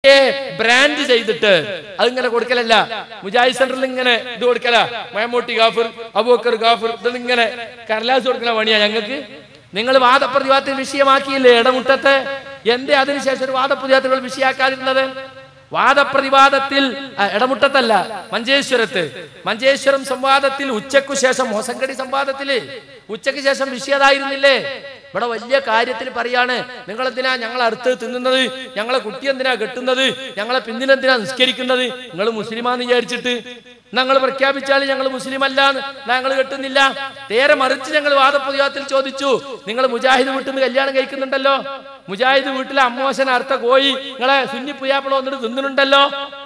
brand ചെയ്തിട്ട് അതിങ്ങനെ കൊടുക്കലല്ല മുജാഹിദ് സെന്ററിൽ ഇങ്ങനെ ഇത് കൊടുക്കല മയമൂട്ടി ഗാഫിർ അബൂക്കർ ഗാഫിർ ഇത് ഇങ്ങനെ കടലാസ് കൊടുക്കുന്ന പണിയാ ഞങ്ങൾക്ക് നിങ്ങൾ വാദപ്രതിവാദത്തിന് വിഷയമാക്കിയില്ലേ ഇടമുട്ടത്തെ എന്തേ അതിനുശേഷം ഒരു വാദപ്രതിവാദങ്ങൾ വിഷയാക്കാതിരുന്നത് വാദപ്രതിവാദത്തിൽ ആ, ഇടമുട്ടത്തല്ല മഞ്ചേശ്വരത്ത് മഞ്ചേശ്വരം സംവാദത്തിൽ ഉച്ചക്കു ശേഷം ഹൊസങ്കടി സംവാദത്തില് ഉച്ചയ്ക്ക് ശേഷം വിഷയതായിരുന്നില്ലേ ഇവിടെ വലിയ കാര്യത്തിൽ പറയാണ് നിങ്ങൾ എന്തിനാ ഞങ്ങൾ അടുത്ത് തിന്നുന്നത് ഞങ്ങളെ കുട്ടി എന്തിനാ കെട്ടുന്നത് ഞങ്ങളെ പിന്നിലെന്തിനാ നിസ്കരിക്കുന്നത് നിങ്ങൾ മുസ്ലിമാന്ന് വിചാരിച്ചിട്ട് ഞങ്ങൾ പ്രഖ്യാപിച്ചാൽ ഞങ്ങൾ മുസ്ലിം അല്ല ഞങ്ങൾ കെട്ടുന്നില്ല നേരെ മറിച്ച് ഞങ്ങൾ വാദപ്രതിവാദത്തിൽ ചോദിച്ചു നിങ്ങൾ മുജാഹിദ് വീട്ടിൽ നിന്ന് കല്യാണം കഴിക്കുന്നുണ്ടല്ലോ മുജാഹിദ് വീട്ടിലെ അമ്മോശൻ അർത്ഥ കോഴി നിങ്ങളെ സുന്നി പുയ്യാപ്പിള വന്നിട്ട് തിന്നുന്നുണ്ടല്ലോ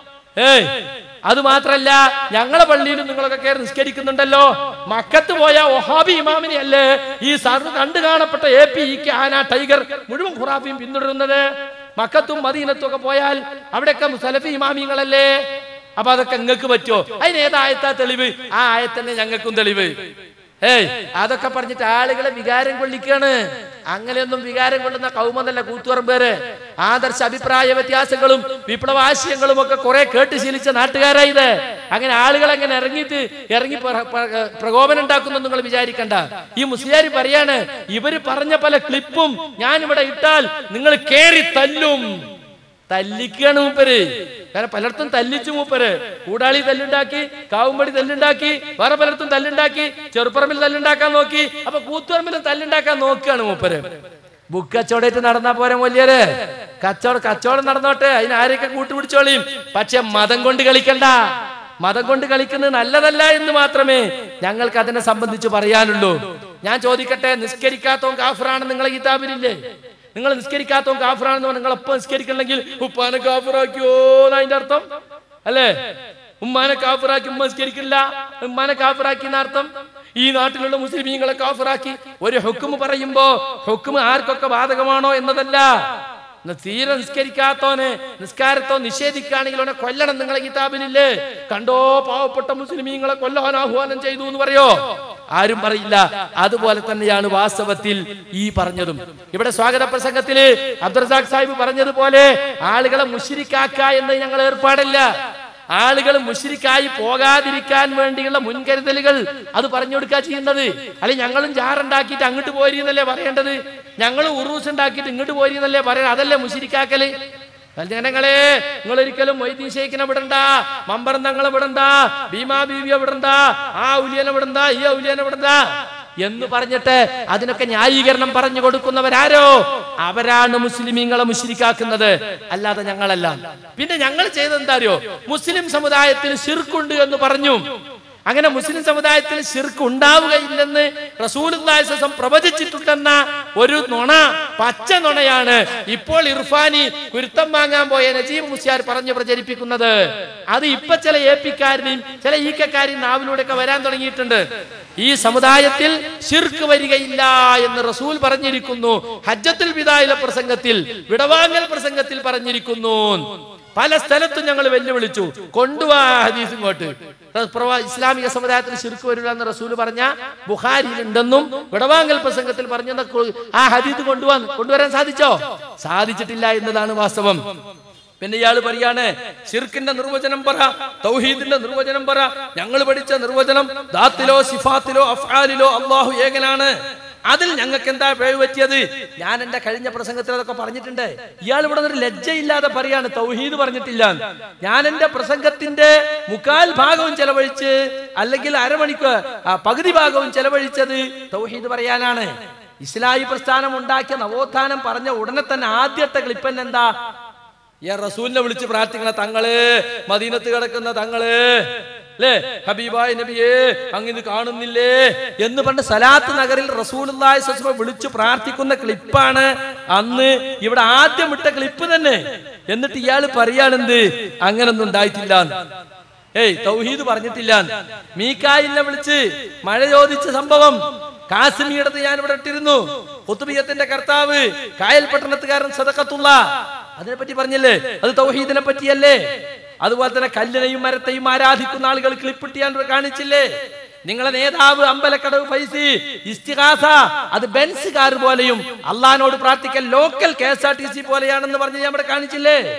ഏയ് അത് മാത്രല്ല ഞങ്ങളെ പള്ളിയിലും നിങ്ങളൊക്കെ കയറി നിസ്കരിക്കുന്നുണ്ടല്ലോ മക്കത്ത് പോയ ഒഹാബി ഇമാമിനെ അല്ലേ ഈ സർവ്വ കണ്ടു കാണപ്പെട്ട എ പി ഇ കെ ആന ടൈഗർ മുഴുവൻ ഖുറാഫിയും പിന്തുടരുന്നത് മക്കത്തും മദീനത്തും ഒക്കെ പോയാൽ അവിടെയൊക്കെ സലഫി ഇമാമിങ്ങളല്ലേ അപ്പൊ അതൊക്കെ നിങ്ങൾക്ക് പറ്റുമോ അതിന് ഏതായത്താ തെളിവ് ആ ആയത്തന്നെ ഞങ്ങൾക്കും തെളിവ് ഏയ് അതൊക്കെ പറഞ്ഞിട്ട് ആളുകളെ വികാരം കൊള്ളിക്കാണ് അങ്ങനെയൊന്നും വികാരം കൊള്ളുന്ന കൗമെന്നല്ല കൂത്തുപറമ്പേര് ആദർശ അഭിപ്രായ വ്യത്യാസങ്ങളും വിപ്ലവാശയങ്ങളും ഒക്കെ കുറെ കേട്ട് ശീലിച്ച നാട്ടുകാരായത് അങ്ങനെ ആളുകൾ അങ്ങനെ ഇറങ്ങിയിട്ട് ഇറങ്ങി പ്ര- പ്ര- പ്രകോപനം ഉണ്ടാക്കുന്നു നിങ്ങൾ വിചാരിക്കണ്ട ഈ മുസ്ലിയാരി പറയാണ് ഇവര് പറഞ്ഞ പല ക്ലിപ്പും ഞാൻ ഇവിടെ ഇട്ടാൽ നിങ്ങൾ കേറി തല്ലും തല്ലിക്കാണ് മൂപ്പര് കാരണം പലയിടത്തും തല്ലിച്ചു മൂപ്പര് കൂടാളി തല്ലുണ്ടാക്കി കാവുമ്പടി തല്ലുണ്ടാക്കി വേറെ പലയിടത്തും തല്ലുണ്ടാക്കി ചെറുപ്പറമ്പിൽ തല്ലുണ്ടാക്കാൻ നോക്കി അപ്പൊ കൂത്തുപറമ്പിലും തല്ലുണ്ടാക്കാൻ നോക്കുകയാണ് മൂപ്പര് ബുക്ക് കച്ചവടമായിട്ട് നടന്നാ പോരെ മൊല്യര് കച്ചവടം കച്ചവടം നടന്നോട്ടെ അതിന് ആരെയൊക്കെ കൂട്ടുപിടിച്ചോളിയും പക്ഷെ മതം കൊണ്ട് കളിക്കണ്ട മതം കൊണ്ട് കളിക്കുന്നത് നല്ലതല്ല എന്ന് മാത്രമേ ഞങ്ങൾക്ക് അതിനെ സംബന്ധിച്ച് പറയാനുള്ളൂ ഞാൻ ചോദിക്കട്ടെ നിസ്കരിക്കാത്തവൻ കാഫറാണ് നിങ്ങളെ കിതാബിലില്ലേ നിങ്ങൾ നിസ്കരിക്കാത്തവൻ കാഫറാണെന്ന് പറഞ്ഞാൽ നിങ്ങൾ എപ്പോ നിസ്കരിക്കണമെങ്കിൽ ഉപ്പാനെ കാഫറാക്കിയോ അതിന്റെ അർത്ഥം അല്ലേ ഉമ്മാനെ കാഫറാക്കി ഉമ്മ നിസ്കരിക്കില്ല ഉമ്മാനെ കാഫറാക്കി എന്ന അർത്ഥം ഈ നാട്ടിലുള്ള മുസ്ലിമീങ്ങളെ കാഫറാക്കി ഒരു ഹുക്കുമ് പറയുമ്പോ ഹുക്കുമ് ആർക്കൊക്കെ ബാധകമാണോ എന്നതല്ല ന- തീരെ നിസ്കരിക്കാത്തോനെ നിസ്കാരത്തോ നിഷേധിക്കുകയാണെങ്കിൽ അവനെ കൊല്ലണം നിങ്ങളെ കിതാബിലില്ലേ കണ്ടോ പാവപ്പെട്ട മുസ്ലിമീങ്ങളെ കൊല്ലാൻ ആഹ്വാനം ചെയ്തു എന്ന് പറയോ ആരും പറയില്ല അതുപോലെ തന്നെയാണ് വാസ്തവത്തിൽ ഈ പറഞ്ഞതും ഇവിടെ സ്വാഗത പ്രസംഗത്തില് അബ്ദുറസാഖ് സാഹിബ് പറഞ്ഞതുപോലെ ആളുകളെ മുഷിരിക്കാക്ക എന്ന് ഞങ്ങൾ ഏർപ്പാടില്ല ആളുകൾ മുഷിരിക്കായി പോകാതിരിക്കാൻ വേണ്ടിയുള്ള മുൻകരുതലുകൾ അത് പറഞ്ഞു കൊടുക്കുക ചെയ്യുന്നത് അല്ലെങ്കിൽ ഞങ്ങളും ജാറുണ്ടാക്കിയിട്ട് അങ്ങോട്ട് പോരിന്നല്ലേ പറയേണ്ടത് ഞങ്ങൾ ഉറൂസ് ഉണ്ടാക്കിയിട്ട് ഇങ്ങോട്ട് പോരിന്നല്ലേ പറയണത് അതല്ലേ മുഷിരിക്കാക്കല് ജനങ്ങളെ നിങ്ങൾ ഒരിക്കലും മൊയ്തീൻ ഷെയ്ഖിനെ വിടണ്ട മമ്പറന്തങ്ങളെ വിടണ്ട ഭീമാ ബീവിയെ വിടണ്ട ആ ഉലിയനെ വിടണ്ട ഈ ഉലിയനെ വിടണ്ട എന്ന് പറഞ്ഞിട്ട് അതിനൊക്കെ ന്യായീകരണം പറഞ്ഞു കൊടുക്കുന്നവരാരോ അവരാണ് മുസ്ലിമീങ്ങളെ മുശ്രിക്കാക്കുന്നത് അല്ലാതെ ഞങ്ങളല്ല പിന്നെ ഞങ്ങൾ ചെയ്തത് എന്താ അറിയോ മുസ്ലിം സമുദായത്തിൽ ശിർക്കുണ്ട് എന്ന് പറഞ്ഞു അങ്ങനെ മുസ്ലിം സമുദായത്തിൽ ശിർക്ക് ഉണ്ടാവുകയില്ലെന്ന് റസൂലുള്ളാഹിസം പ്രവചിച്ചിട്ടുണ്ടെന്ന ഒരു നുണ പച്ച നുണയാണ് ഇപ്പോൾ ഇർഫാനി കുരുത്തം വാങ്ങാൻ പോയ നജീബ് മുസ്യാർ പറഞ്ഞു പ്രചരിപ്പിക്കുന്നത് അത് ഇപ്പൊ ചില എ പിക്കാരുടെയും ചില ഈക്കക്കാരെയും നാവിലൂടെയൊക്കെ വരാൻ തുടങ്ങിയിട്ടുണ്ട് ഈ സമുദായത്തിൽ ശിർക്ക് വരികയില്ല എന്ന് റസൂൽ പറഞ്ഞിരിക്കുന്നു ഹജ്ജത്തുൽ വിദായിലെ പ്രസംഗത്തിൽ വിടവാങ്ങൽ പ്രസംഗത്തിൽ പറഞ്ഞിരിക്കുന്നു പല സ്ഥലത്തും ഞങ്ങൾ വെല്ലുവിളിച്ചു കൊണ്ടുവാ ഹദീസ് ഇങ്ങോട്ട് പ്രവാ- ഇസ്ലാമിക സമുദായത്തിൽ ശിർക്ക് വരില്ല എന്ന് റസൂൽ പറഞ്ഞ ബുഖാരിയിൽ ഉണ്ടെന്നും വിടവാങ്ങൽ പ്രസംഗത്തിൽ പറഞ്ഞ ആ ഹദീസ് കൊണ്ടുവാൻ കൊണ്ടുവരാൻ സാധിച്ചോ സാധിച്ചിട്ടില്ല എന്നതാണ് വാസ്തവം പിന്നെ ഇയാൾ പറയാണ് ഷിർക്കിന്റെ നിർവചനം പറ തൗഹീദിന്റെ നിർവചനം പറ ഞങ്ങൾ പഠിച്ച നിർവചനം ദാത്തിലോ സിഫാത്തിലോ അഫ്ആലിലോ അള്ളാഹു ഏകനാണ് അതിൽ ഞങ്ങൾക്ക് എന്താ പിഴവ് പറ്റിയത് ഞാൻ എന്റെ കഴിഞ്ഞ പ്രസംഗത്തിൽ അതൊക്കെ പറഞ്ഞിട്ടുണ്ട് ഇയാൾ ഇവിടെ ഒരു ലജ്ജയില്ലാതെ പറയാണ് തൗഹീദ് പറഞ്ഞിട്ടില്ല ഞാൻ എന്റെ പ്രസംഗത്തിന്റെ മുക്കാൽ ഭാഗവും ചെലവഴിച്ച് അല്ലെങ്കിൽ അരമണിക്ക് ആ, പകുതി ഭാഗവും ചെലവഴിച്ചത് തൗഹീദ് പറയാനാണ് ഇസ്ലാഹി പ്രസ്ഥാനം ഉണ്ടാക്കിയ നവോത്ഥാനം പറഞ്ഞ ഉടനെ തന്നെ ആദ്യത്തെ ക്ലിപ്പൻ എന്താ ഈ റസൂലിനെ വിളിച്ച് പ്രാർത്ഥിക്കണ തങ്ങള് മദീനത്ത് കിടക്കുന്ന തങ്ങള് അല്ലേ ഹബീബായ് നബിയേ അങ്ങിത് കാണുന്നില്ലേ എന്ന് പറഞ്ഞ് സലാത്ത് നഗറിൽ റസൂലുള്ളാഹി സ്വല്ലല്ലാഹു അലൈഹി വസല്ലം വിളിച്ച് പ്രാർത്ഥിക്കുന്ന ക്ലിപ്പാണ് അന്ന് ഇവിടെ ആദ്യം ഇട്ട ക്ലിപ്പ് തന്നെ എന്നിട്ട് ഇയാൾ പറയാണെന്ത് അങ്ങനൊന്നും ഉണ്ടായിട്ടില്ല ഏയ് തൗഹീദ് പറഞ്ഞിട്ടില്ല മീക്കായിലിനെ വിളിച്ച് മഴ ചോദിച്ച സംഭവം കാശ്മീരത്ത് ഞാൻ ഇവിടെ ഇട്ടിരുന്നു കുത്തുബിയത്തിന്റെ കർത്താവ് കായൽ പട്ടണത്തുകാരൻ സദക്കത്തുള്ള അതിനെ പറ്റി പറഞ്ഞില്ലേ അത് തൗഹീദിനെ പറ്റിയല്ലേ അതുപോലെ തന്നെ കല്ലിനെയും മരത്തെയും ആരാധിക്കുന്ന ആളുകൾ ക്ലിപ്പിട്ട് ഞാൻ ഇവിടെ കാണിച്ചില്ലേ നിങ്ങളെ നേതാവ് അമ്പലക്കടവ് ഫൈസി ഇസ്തിഹാസ അത് ബെൻസ് കാർ പോലെയും അള്ളഹാനോട് പ്രാർത്ഥിക്കൽ local K S R T C പോലെയാണെന്ന് പറഞ്ഞ് ഞാൻ ഇവിടെ കാണിച്ചില്ലേ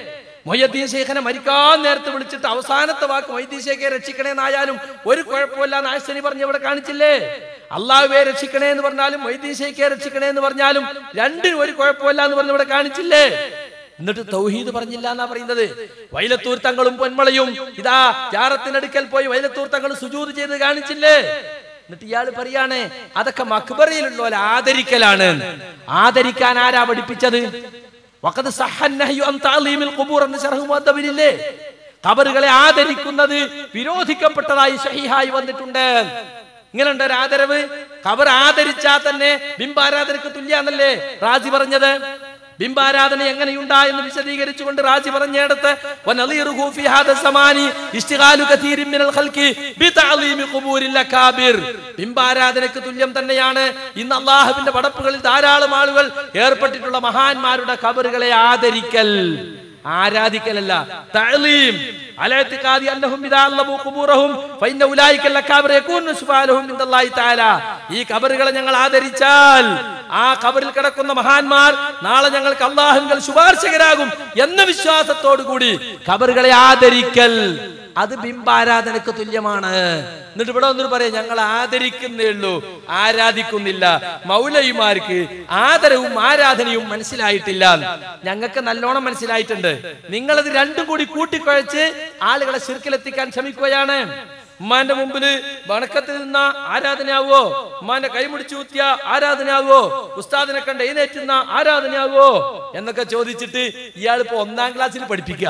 മൊയ്യദ്ദീൻ ശേഖനെ മരിക്കാൻ നേരത്തെ വിളിച്ചിട്ട് അവസാനത്തെ വാക്ക് മൊയ്യദ്ദീൻ ശേഖയെ രക്ഷിക്കണേന്നായാലും ഒരു കുഴപ്പമില്ല നായസനി പറഞ്ഞ് ഇവിടെ കാണിച്ചില്ലേ അള്ളാഹുവെ രക്ഷിക്കണേ എന്ന് പറഞ്ഞാലും മൊയ്യദ്ദീൻ ശേഖയെ രക്ഷിക്കണേ എന്ന് പറഞ്ഞാലും രണ്ടിനും ഒരു കുഴപ്പമില്ല എന്ന് പറഞ്ഞ് ഇവിടെ കാണിച്ചില്ലേ എന്നിട്ട് തൗഹീദ് പറഞ്ഞില്ല എന്നാ പറയുന്നത് വൈലത്തൂർ തങ്ങളും പൊന്മളയും ഇതാ ജാറത്തിനടുക്കൽ പോയി വൈലത്തൂർ തങ്ങൾ സുജൂത് ചെയ്ത് കാണിച്ചില്ലേ എന്നിട്ട് ഇയാൾ പറയാണ് അതൊക്കെ മക്ബറയിലുള്ള ആദരിക്കലാണ് ആദരിക്കാൻ ആരാ പഠിപ്പിച്ചത് വഖദ് സഹൻ നഹ്യു അൻ തഅലീമിൽ ഖുബൂർ എന്ന് ശർഹ് മുഅദ്ദബിലില്ലേ ഖബറുകളെ ആദരിക്കുന്നത് വിരോധിക്കപ്പെട്ടതായി സഹിഹായി വന്നിട്ടുണ്ട് ഇങ്ങനെയുണ്ട് ഒരു ആദരവ് ഖബർ ആദരിച്ചാൽ തന്നെ ബിംബാരാധനക്ക് തുല്യാന്നല്ലേ റാജി പറഞ്ഞത് ബിംബാരാധന എങ്ങനെയുണ്ടാ എന്ന് വിശദീകരിച്ചുകൊണ്ട് റാജി പറഞ്ഞെടുത്ത് വനളീറുഹു ഫി ഹാദ സമാനി ഇഷ്തിഗാലു കതീരിൻ മിനൽ ഖൽഖി ബിതഅലീമി ഖുബൂരിൽ അകാബിർ ബിംബാരാധനയ്ക്ക് തുല്യം തന്നെയാണ് ഇന്ന് അള്ളാഹുവിന്റെ പടപ്പുകളിൽ ധാരാളം ആളുകൾ ഏർപ്പെട്ടിട്ടുള്ള മഹാന്മാരുടെ ഖബറുകളെ ആദരിക്കൽ ആരാധിക്കലല്ല തഅലീം അലഅത്തിഖാദി അന്നഹും ഇദാ അല്ലബു ഖുബൂറഹും ഫഇന്ന ഉലൈക ലക്കാബിർ യകൂനു ശുഫാലഹും ഇൻദല്ലാഹി തആല ഈ ഖബറുകളെ ഞങ്ങൾ ആദരിച്ചാൽ ആ ഖബറിൽ കിടക്കുന്ന മഹാന്മാർ നാളെ ഞങ്ങൾക്ക് അള്ളാഹുവിൽ ശുപാർശകരാകും എന്ന വിശ്വാസത്തോടു കൂടി ഖബറുകളെ ആദരിക്കൽ അത് ബിംബാരാധനക്ക് തുല്യമാണ് എന്നിട്ട് ഇവിടെ ഒന്നും പറയാം ഞങ്ങൾ ആദരിക്കുന്നേ ഉള്ളൂ ആരാധിക്കുന്നില്ല മൗലവിമാർക്ക് ആദരവും ആരാധനയും മനസ്സിലായിട്ടില്ല ഞങ്ങൾക്ക് നല്ലോണം മനസ്സിലായിട്ടുണ്ട് നിങ്ങളത് രണ്ടും കൂടി കൂട്ടിക്കുഴച്ച് ആളുകളെ ശിർക്കിലെത്തിക്കാൻ ശ്രമിക്കുകയാണ് ഉമ്മാന്റെ മുമ്പില് വണക്കത്തിൽ നിന്ന ആരാധനയാവോ ഉമ്മാന്റെ കൈമുടിച്ചു കുത്തിയ ആരാധനയാവോ ഉസ്താദിനെ കണ്ട് എഴുന്നേറ്റുന്ന ആരാധനയാവോ എന്നൊക്കെ ചോദിച്ചിട്ട് ഇയാൾ ഇപ്പൊ ഒന്നാം ക്ലാസ്സിൽ പഠിപ്പിക്കുക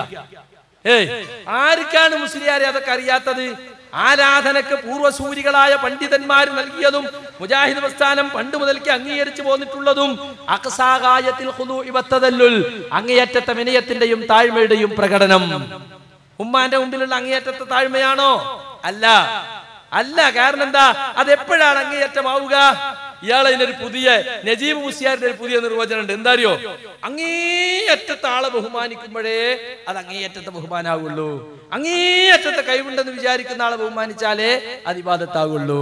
ഏയ് ആർക്കാണ് മുസ്ലിയാരെ അതൊക്കെ അറിയാത്തത് ആരാധനക്ക് പൂർവ്വസൂരികളായ പണ്ഡിതന്മാർ നൽകിയതും മുജാഹിദ് പ്രസ്ഥാനം പണ്ട് മുതൽക്ക് അംഗീകരിച്ചു പോന്നിട്ടുള്ളതും അക്സാകായത്തിൽ ഖുദൂഇ വത്തദല്ലുൽ അങ്ങേയറ്റത്തെ വിനയത്തിന്റെയും താഴ്മയുടെയും പ്രകടനം ഉമ്മാന്റെ മുമ്പിലുള്ള അങ്ങേയറ്റത്തെ താഴ്മയാണോ അല്ല അല്ല കാരണം എന്താ അത് എപ്പോഴാണ് അങ്ങേയറ്റമാവുക ഇയാൾ അതിനൊരു പുതിയ നജീബ് മുസിയാറിന്റെ ഒരു പുതിയ നിർവചനം ഉണ്ട് എന്താ അറിയോ അങ്ങേയറ്റത്തെ ആളെ ബഹുമാനിക്കുമ്പോഴേ അത് അങ്ങേയറ്റത്തെ ബഹുമാനാവുള്ളൂ അങ്ങേയറ്റത്തെ കഴിവുണ്ടെന്ന് വിചാരിക്കുന്ന ആളെ ബഹുമാനിച്ചാലേ അത് ഇബാദത്താവുള്ളൂ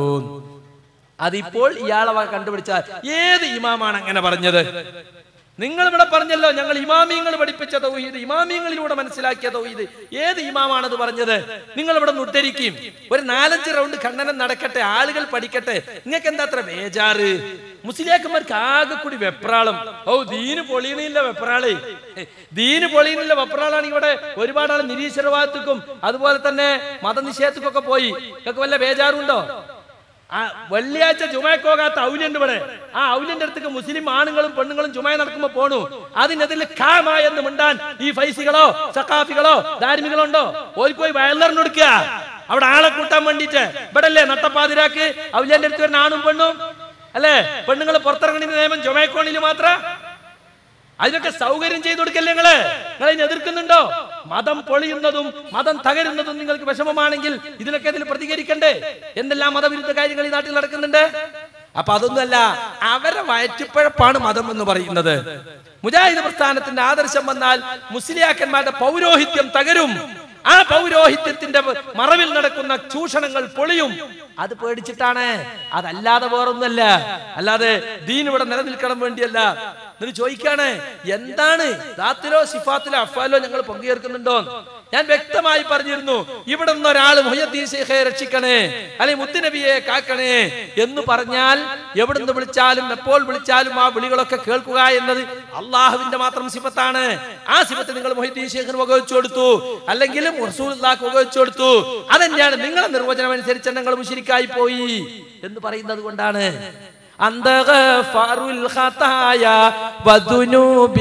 അതിപ്പോൾ ഇയാളെ വ- കണ്ടുപിടിച്ചാൽ ഏത് ഇമാമാണ് അങ്ങനെ പറഞ്ഞത് നിങ്ങൾ ഇവിടെ പറഞ്ഞല്ലോ ഞങ്ങൾ ഇമാമിയങ്ങൾ പഠിപ്പിച്ച തൗഹീദ് ഇമാമിയങ്ങളിലൂടെ മനസ്സിലാക്കിയ തൗഹീദ് ഏത് ഇമാമാണത് പറഞ്ഞത് നിങ്ങൾ ഇവിടെ നിന്ന് ഉദ്ധരിക്കും ഒരു നാലഞ്ച് റൗണ്ട് ഖണ്ഡനം നടക്കട്ടെ ആളുകൾ പഠിക്കട്ടെ നിങ്ങൾക്ക് എന്താ അത്ര ബേജാറ് മുസ്ലിയാക്കന്മാർക്ക് ആകെ കൂടി വെപ്രാളം ഓ ദീന് പൊളിയണില്ല വെപ്രാള് ദീന് പൊളിയണില്ല വെപ്രാളാണ് ഇവിടെ ഒരുപാട് ആൾ നിരീശ്വരവാദത്തിക്കും അതുപോലെ തന്നെ മതനിഷേധത്തിക്കൊക്കെ പോയി ഇതൊക്കെ വല്ല ബേജാറുണ്ടോ ആ വെള്ളിയാഴ്ച ചുമയൊക്കെ പോകാത്ത ഔല്യുണ്ട് ഇവിടെ ആ ഔല്യന്റെ അടുത്തേക്ക് മുസ്ലിം ആണുങ്ങളും പെണ്ണുങ്ങളും ചുമയ നടക്കുമ്പോ പോണു അതിനെതിൽ കാമ എന്ന് മിണ്ടാൻ ഈ ഫൈസികളോ സക്കാഫികളോ ധാർമ്മികളോ ഉണ്ടോ ഓൽക്കോയി വയലറിനൊടുക്കുക അവിടെ ആളെ കൂട്ടാൻ വേണ്ടിട്ട് ഇവിടെ അല്ലേ നട്ടപ്പാതിരാക്ക് ഔല്യന്റെ അടുത്ത് വരുന്ന ആണും പെണ്ണും അല്ലേ പെണ്ണുങ്ങൾ പുറത്തിറങ്ങണ നിയമം ചുമയക്കോണിൽ മാത്രം അതിനൊക്കെ സൗകര്യം ചെയ്തു കൊടുക്കല്ലേ നിങ്ങള് നിങ്ങൾ അതിനെ എതിർക്കുന്നുണ്ടോ മതം പൊളിയുന്നതും മതം തകരുന്നതും നിങ്ങൾക്ക് വിഷമമാണെങ്കിൽ ഇതിനൊക്കെ ഇതിൽ പ്രതികരിക്കണ്ടേ എന്തെല്ലാം മതവിരുദ്ധ കാര്യങ്ങൾ ഈ നാട്ടിൽ നടക്കുന്നുണ്ട് അപ്പൊ അതൊന്നുമല്ല അവരെ വയറ്റിപ്പഴപ്പാണ് മതം എന്ന് പറയുന്നത് മുജാഹിദ് പ്രസ്ഥാനത്തിന്റെ ആദർശം വന്നാൽ മുസ്ലിയാക്കന്മാരുടെ പൗരോഹിത്യം തകരും ആ പൗരോഹിത്യത്തിന്റെ മറവിൽ നടക്കുന്ന ചൂഷണങ്ങൾ പൊളിയും അത് പേടിച്ചിട്ടാണ് അതല്ലാതെ വേറൊന്നുമല്ല അല്ലാതെ ദീൻ ഇവിടെ നിലനിൽക്കണം വേണ്ടിയല്ല എന്നിട്ട് ചോദിക്കാണ് എന്താണ് ദാത്തിലോ സിഫാത്തിലോ അഫാലോ ഞങ്ങൾ പങ്കുചേർക്കുന്നുണ്ടോ ഞാൻ വ്യക്തമായി പറഞ്ഞിരുന്നു ഇവിടെ നിന്ന് ഒരാൾ മുഹ്യദ്ദീൻ ശേഖയെ രക്ഷിക്കണേ അല്ലെങ്കിൽ മുത്തുനബിയെ കാക്കണേ എന്ന് പറഞ്ഞാൽ എവിടുന്ന് വിളിച്ചാലും എപ്പോൾ വിളിച്ചാലും ആ വിളികളൊക്കെ കേൾക്കുക എന്നത് അള്ളാഹുവിന്റെ മാത്രം സിഫത്താണ് ആ സിഫത്ത് നിങ്ങൾ മൊഹിദ്ദീൻ ശേഖർ വകവെച്ചു കൊടുത്തു അല്ലെങ്കിൽ റസൂലുള്ളാഹിക്ക് വകവെച്ചു കൊടുത്തു അതെന്നെയാണ് നിങ്ങളുടെ നിർവചനം അനുസരിച്ച് നിങ്ങൾ മുഷിരിക്കായി പോയി എന്ന് പറയുന്നത് കൊണ്ടാണ് أنت غفار الخطايا وذنوب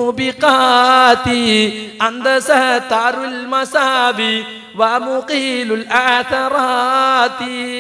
الموبقات أنت ستار المساوي ومقيل الآثرات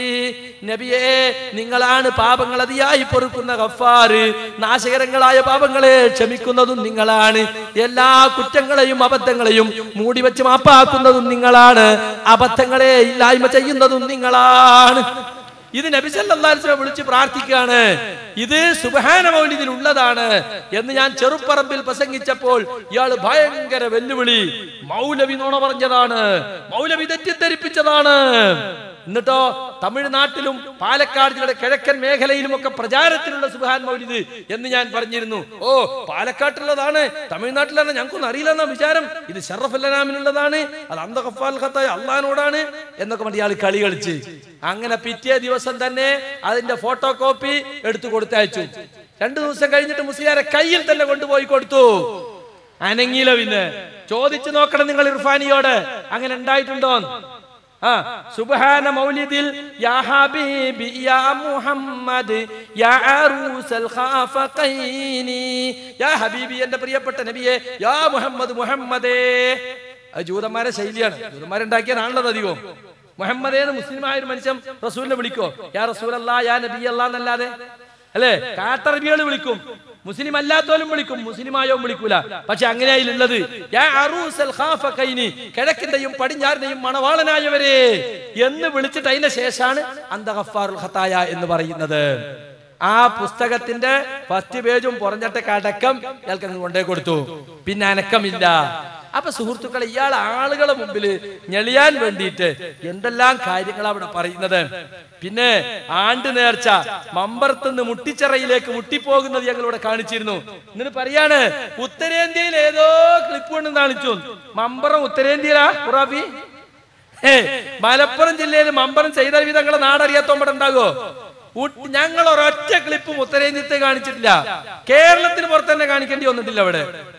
നബിയെ നിങ്ങളാണ് പാപങ്ങൾ അതിയായി പൊറുക്കുന്ന ഗഫാറ് നാശകരങ്ങളായ പാപങ്ങളെ ക്ഷമിക്കുന്നതും നിങ്ങളാണ് എല്ലാ കുറ്റങ്ങളെയും അബദ്ധങ്ങളെയും മൂടിവെച്ച് മാപ്പാക്കുന്നതും നിങ്ങളാണ് അബദ്ധങ്ങളെ ഇല്ലായ്മ ചെയ്യുന്നതും നിങ്ങളാണ് ഇത് നബി സല്ലല്ലാഹു അലൈഹി വസല്ലം വിളിച്ച് പ്രാർത്ഥിക്കുകയാണ് ഇത് സുബ്ഹാന മൗലിദിൽ ഉള്ളതാണ് എന്ന് ഞാൻ ചെറുപ്പറമ്പിൽ പ്രസംഗിച്ചപ്പോൾ ഇയാൾ ഭയങ്കര വെല്ലുവിളി മൗലവി നോണ പറഞ്ഞതാണ് മൗലവി തെറ്റിദ്ധരിപ്പിച്ചതാണ് എന്നിട്ടോ തമിഴ്നാട്ടിലും പാലക്കാട് ജില്ലയുടെ കിഴക്കൻ മേഖലയിലും ഒക്കെ പ്രചാരത്തിലുള്ള സുബാൻ മൗലിദ് എന്ന് ഞാൻ പറഞ്ഞിരുന്നു ഓ പാലക്കാട്ടുള്ളതാണ് തമിഴ്നാട്ടിലാണ് ഞങ്ങൾക്കൊന്നും അറിയില്ലെന്ന വിചാരം ഇത് ഷറഫുല്ലനാമിനുള്ളതാണ് അത് അന്തഖഫാൽ ഖത്തായ അള്ളഹാനോടാണ് എന്നൊക്കെ പറഞ്ഞ് ഇയാൾ കളി കളിച്ച് അങ്ങനെ പിറ്റേ ദിവസം തന്നെ അതിന്റെ ഫോട്ടോ കോപ്പി എടുത്തു കൊടുത്തയച്ചു രണ്ടു ദിവസം കഴിഞ്ഞിട്ട് മുസ്ലിയാരെ കയ്യിൽ തന്നെ കൊണ്ടുപോയി കൊടുത്തു അനങ്ങിയില്ല പിന്നെ ചോദിച്ചു നോക്കണം നിങ്ങൾ ഇർഫാനിയോട് അങ്ങനെ ഉണ്ടായിട്ടുണ്ടോ ആ സുബ്ഹാന മൗലിദിൽ യാ ഹബീബി യാ മുഹമ്മദ് യാ അറൂസൽ ഖാഫഖൈനി യാ ഹബീബി എന്റെ പ്രിയപ്പെട്ട നബിയെ യാ മുഹമ്മദ് മുഹമ്മദേ അത് ജൂതന്മാരെ ശൈലിയാണ് ജൂതന്മാരുണ്ടാക്കിയതാണല്ലോ അധികവും മുഹമ്മദേ എന്ന് മുസ്ലിമായ ഒരു മനുഷ്യൻ റസൂലിനെ വിളിക്കോ യാ റസൂൽ അല്ലാ യാ നബി അല്ലാ എന്നല്ലാതെ അല്ലേ കാട്ടറബികൾ വിളിക്കും മുസ്ലിം അല്ലാത്തോലും വിളിക്കും മുസ്ലിമായോ വിളിക്കൂല പക്ഷെ അങ്ങനെയായില്ലുള്ളത് യാ അറൂസൽ ഖാഫഖൈനി കിഴക്കിന്റെയും പടിഞ്ഞാറിന്റെയും മണവാളനായവരെ എന്ന് വിളിച്ചിട്ട് അതിന്റെ ശേഷമാണ് അന്തഗഫാറുൽ ഖത്തായ എന്ന് പറയുന്നത് ആ പുസ്തകത്തിന്റെ ഫസ്റ്റ് പേജും പുറഞ്ഞിട്ടൊക്കെ അടക്കം ഇയാൾക്ക് അങ്ങ് കൊണ്ടേ കൊടുത്തു പിന്നെ അനക്കമില്ല അപ്പൊ സുഹൃത്തുക്കളെ ഇയാൾ ആളുകളെ മുമ്പിൽ ഞെളിയാൻ വേണ്ടിയിട്ട് എന്തെല്ലാം കാര്യങ്ങൾ അവിടെ പറയുന്നത് പിന്നെ ആണ്ട് നേർച്ച മമ്പറത്തുനിന്ന് മുട്ടിച്ചിറയിലേക്ക് മുട്ടിപ്പോകുന്നത് ഞങ്ങൾ ഇവിടെ കാണിച്ചിരുന്നു എന്നിട്ട് പറയാണ് ഉത്തരേന്ത്യയിൽ ഏതോ ക്ലിപ്പ് കൊണ്ട് കാണിച്ചു മമ്പറം ഉത്തരേന്ത്യയിലാ ഖുറാബി ഏ മലപ്പുറം ജില്ലയിൽ മമ്പറം ചെയ്ത വിധങ്ങളെ നാടറിയാത്തോമ്പടെ ഉണ്ടാകോ ഞങ്ങൾ ഒരൊറ്റ ക്ലിപ്പും ഉത്തരേന്ത്യത്തെ കാണിച്ചിട്ടില്ല കേരളത്തിന് പുറത്ത് തന്നെ കാണിക്കേണ്ടി വന്നിട്ടില്ല അവിടെ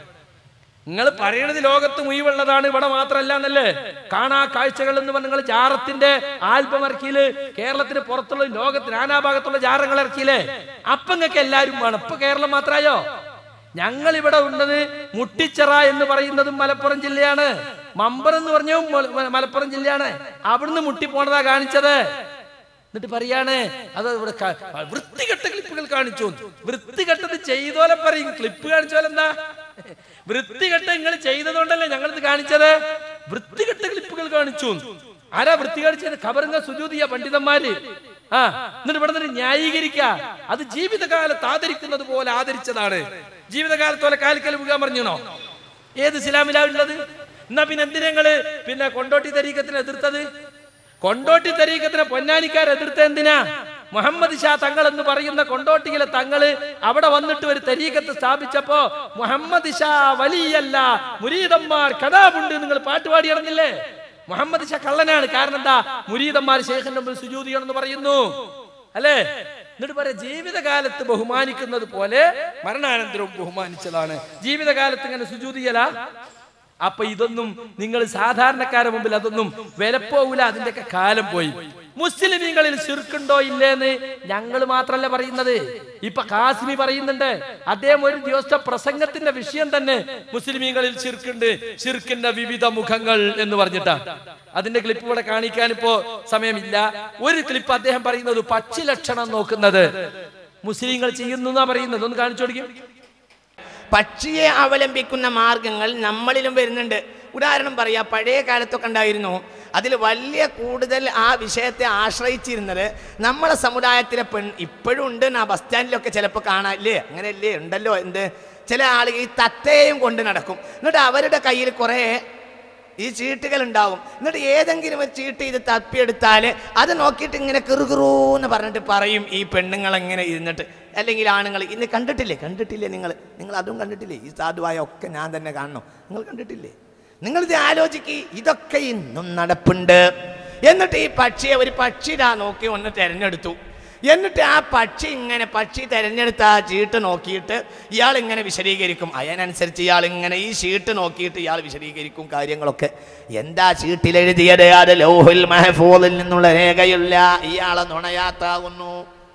നിങ്ങൾ പറയണത് ലോകത്ത് മുഴുവുള്ളതാണ് ഇവിടെ മാത്രമല്ല എന്നല്ലേ കാണാ കാഴ്ചകൾ എന്ന് പറഞ്ഞ നിങ്ങൾ ജാറത്തിന്റെ ആൽബം ഇറക്കിയില് കേരളത്തിന് പുറത്തുള്ള ലോകത്ത് നാനാഭാഗത്തുള്ള ജാറങ്ങൾ ഇറക്കിയില്ലേ അപ്പൊ നിങ്ങൾക്ക് എല്ലാരും വേണം ഇപ്പൊ കേരളം മാത്രമായോ ഞങ്ങൾ ഇവിടെ ഉള്ളത് മുട്ടിച്ചിറ എന്ന് പറയുന്നതും മലപ്പുറം ജില്ലയാണ് മമ്പർ എന്ന് പറഞ്ഞതും മല- മലപ്പുറം ജില്ലയാണ് അവിടുന്ന് മുട്ടി പോണതാ കാണിച്ചത് എന്നിട്ട് പറയാണ് അത് ഇവിടെ ക- വൃത്തികെട്ട ക്ലിപ്പുകൾ കാണിച്ചു വൃത്തികെട്ടത് ചെയ്തോലെ പറയും ക്ലിപ്പ് കാണിച്ചോലെന്താ വൃത്തികെട്ട നിങ്ങൾ ചെയ്തതുകൊണ്ടല്ലേ ഞങ്ങളിത് കാണിച്ചത് വൃത്തികെട്ട ക്ലിപ്പുകൾ കാണിച്ചു ആരാ വൃത്തി കാണിച്ചത് ഖബറിങ്ങ സുജൂതിയ പണ്ഡിതന്മാര് ആ എന്നിട്ട് ഇവിടെ നിന്ന് ന്യായീകരിക്ക അത് ജീവിതകാലത്ത് ആദരിക്കുന്നത് പോലെ ആദരിച്ചതാണ് ജീവിതകാലത്തോലെ കാലിക്കൽ മുഖാൻ പറഞ്ഞോ ഏത് ഇസ്ലാമിലാ ഉള്ളത് എന്നാ പിന്നെ എന്തിനാ നിങ്ങള് പിന്നെ കൊണ്ടോട്ടി തരീക്കത്തിന് എതിർത്തത് കൊണ്ടോട്ടി തരീക്കത്തിനെ പൊന്നാനിക്കാർ എതിർത്ത എന്തിനാ മുഹമ്മദ് ഷാ തങ്ങൾ എന്ന് പറയുന്ന കൊണ്ടോട്ടിയിലെ തങ്ങള് അവിടെ വന്നിട്ട് ഒരു തരീക്കത്ത് സ്ഥാപിച്ചപ്പോ മുഹമ്മദ് ഷാ വലിയല്ല മുരീദന്മാർ കഥാപുണ്ട് നിങ്ങൾ പാട്ട് പാടി ഇറങ്ങില്ലേ മുഹമ്മദ് ഷാ കള്ളനാണ് കാരണം എന്താ മുരീദന്മാർ ശേഖന്റെ മുമ്പിൽ സുജൂതി ചെയ്യണമെന്ന് പറയുന്നു അല്ലേ എന്നിട്ട് പറയാം ജീവിതകാലത്ത് ബഹുമാനിക്കുന്നത് പോലെ മരണാനന്തരവും ബഹുമാനിച്ചതാണ് ജീവിതകാലത്ത് ഇങ്ങനെ സുജൂതിയല അപ്പൊ ഇതൊന്നും നിങ്ങൾ സാധാരണക്കാരുടെ മുമ്പിൽ അതൊന്നും വിലപ്പോവില്ല അതിന്റെയൊക്കെ കാലം പോയി മുസ്ലിമീങ്ങളിൽ ശിർക്കുണ്ടോ ഇല്ലേന്ന് ഞങ്ങൾ മാത്രല്ല പറയുന്നത് ഇപ്പൊ കാസിമി പറയുന്നുണ്ട് അദ്ദേഹം ഒരു ദിവസത്തെ പ്രസംഗത്തിന്റെ വിഷയം തന്നെ മുസ്ലിമീങ്ങളിൽ ശിർക്കുണ്ട് ശിർക്കിന്റെ വിവിധ മുഖങ്ങൾ എന്ന് പറഞ്ഞിട്ടാ അതിന്റെ ക്ലിപ്പ് ഇവിടെ കാണിക്കാൻ ഇപ്പോ സമയമില്ല ഒരു ക്ലിപ്പ് അദ്ദേഹം പറയുന്നത് പക്ഷി ലക്ഷണം നോക്കുന്നത് മുസ്ലിങ്ങൾ ചെയ്യുന്നു എന്നാ പറയുന്നത് ഒന്ന് കാണിച്ചു കൊടുക്കും പക്ഷിയെ അവലംബിക്കുന്ന മാർഗങ്ങൾ നമ്മളിലും വരുന്നുണ്ട് ഉദാഹരണം പറയാ പഴയ കാലത്തൊക്കെ ഉണ്ടായിരുന്നു അതിൽ വലിയ കൂടുതൽ ആ വിഷയത്തെ ആശ്രയിച്ചിരുന്നത് നമ്മളെ സമുദായത്തിലെ പെൺ ഇപ്പോഴും ഉണ്ട് ആ ബസ് സ്റ്റാൻഡിലൊക്കെ ചിലപ്പോൾ കാണാല്ലേ അങ്ങനെയല്ലേ ഉണ്ടല്ലോ എന്ത് ചില ആളുകൾ ഈ തത്തയും കൊണ്ട് നടക്കും എന്നിട്ട് അവരുടെ കയ്യിൽ കുറേ ഈ ചീട്ടുകൾ ഉണ്ടാവും എന്നിട്ട് ഏതെങ്കിലും ഒരു ചീട്ട് ഇത് തപ്പിയെടുത്താൽ അത് നോക്കിയിട്ട് ഇങ്ങനെ കിറുകിറൂന്ന് പറഞ്ഞിട്ട് പറയും ഈ പെണ്ണുങ്ങൾ എങ്ങനെ ഇരുന്നിട്ട് അല്ലെങ്കിൽ ആണുങ്ങൾ ഇന്ന് കണ്ടിട്ടില്ലേ കണ്ടിട്ടില്ലേ നിങ്ങൾ നിങ്ങൾ അതും കണ്ടിട്ടില്ലേ ഈ സാധുവായ ഒക്കെ ഞാൻ തന്നെ കാണണം നിങ്ങൾ കണ്ടിട്ടില്ലേ നിങ്ങളിത് ആലോചിക്ക് ഇതൊക്കെ ഇന്നും നടപ്പുണ്ട് എന്നിട്ട് ഈ പക്ഷിയെ ഒരു പക്ഷിതാ നോക്കി ഒന്ന് തിരഞ്ഞെടുത്തു എന്നിട്ട് ആ പക്ഷി ഇങ്ങനെ പക്ഷി തിരഞ്ഞെടുത്ത ആ ചീട്ട് നോക്കിയിട്ട് ഇയാൾ ഇങ്ങനെ വിശദീകരിക്കും അതിനനുസരിച്ച് ഇയാൾ ഇങ്ങനെ ഈ ചീട്ട് നോക്കിയിട്ട് ഇയാൾ വിശദീകരിക്കും കാര്യങ്ങളൊക്കെ എന്താ ചീട്ടിൽ എഴുതിയത് അത് ലൗഹുൽ മഹഫൂദിൽ നിന്നുള്ള രേഖയില്ല ഇയാളെ നുണയാത്താകുന്നു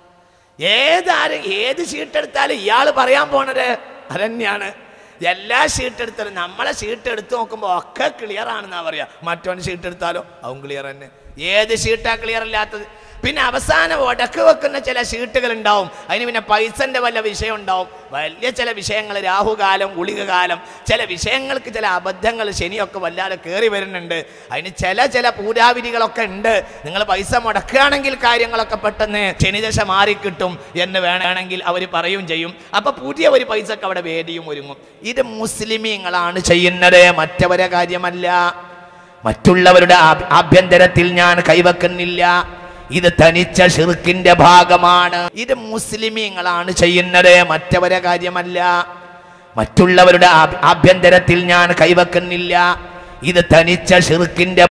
ഏതാരും ഏത് ഷീട്ടെടുത്താലും ഇയാൾ പറയാൻ പോണത് അതന്നെയാണ് എല്ലാ ഷീട്ട് എടുത്താലും നമ്മളെ ഷീട്ട് എടുത്ത് നോക്കുമ്പോൾ ഒക്കെ ക്ലിയർ ആണെന്നാ പറയാ മറ്റവൻ ഷീട്ട് എടുത്താലോ അവൻ ക്ലിയർ തന്നെ ഏത് ഷീട്ടാ ക്ലിയർ ഇല്ലാത്തത് പിന്നെ അവസാനം ഉടക്ക് വെക്കുന്ന ചില ഷീട്ടുകൾ ഉണ്ടാവും അതിന് പിന്നെ പൈസന്റെ വല്ല വിഷയം ഉണ്ടാവും വലിയ ചില വിഷയങ്ങൾ രാഹുകാലം ഗുളികകാലം ചില വിഷയങ്ങൾക്ക് ചില അബദ്ധങ്ങൾ ശനിയൊക്കെ വല്ലാതെ കയറി വരുന്നുണ്ട് അതിന് ചില ചില പൂരാവിധികളൊക്കെ ഉണ്ട് നിങ്ങൾ പൈസ മുടക്കുകയാണെങ്കിൽ കാര്യങ്ങളൊക്കെ പെട്ടെന്ന് ശനിദശ മാറിക്കിട്ടും എന്ന് വേണമെങ്കിൽ അവർ പറയും ചെയ്യും അപ്പൊ പുതിയ ഒരു പൈസക്ക് അവിടെ വേദിയും ഒരുങ്ങും ഇത് മുസ്ലിമീങ്ങളാണ് ചെയ്യുന്നത് മറ്റവരെ കാര്യമല്ല മറ്റുള്ളവരുടെ ആഭ്യ- ആഭ്യന്തരത്തിൽ ഞാൻ കൈവക്കുന്നില്ല ഇത് തനിച്ച ഷിർക്കിന്റെ ഭാഗമാണ് ഇത് മുസ്ലിമീങ്ങളാണ് ചെയ്യുന്നത് മറ്റവരെ കാര്യമല്ല മറ്റുള്ളവരുടെ ആഭ്യ- ആഭ്യന്തരത്തിൽ ഞാൻ കൈവക്കുന്നില്ല ഇത് തനിച്ച ഷിർക്കിന്റെ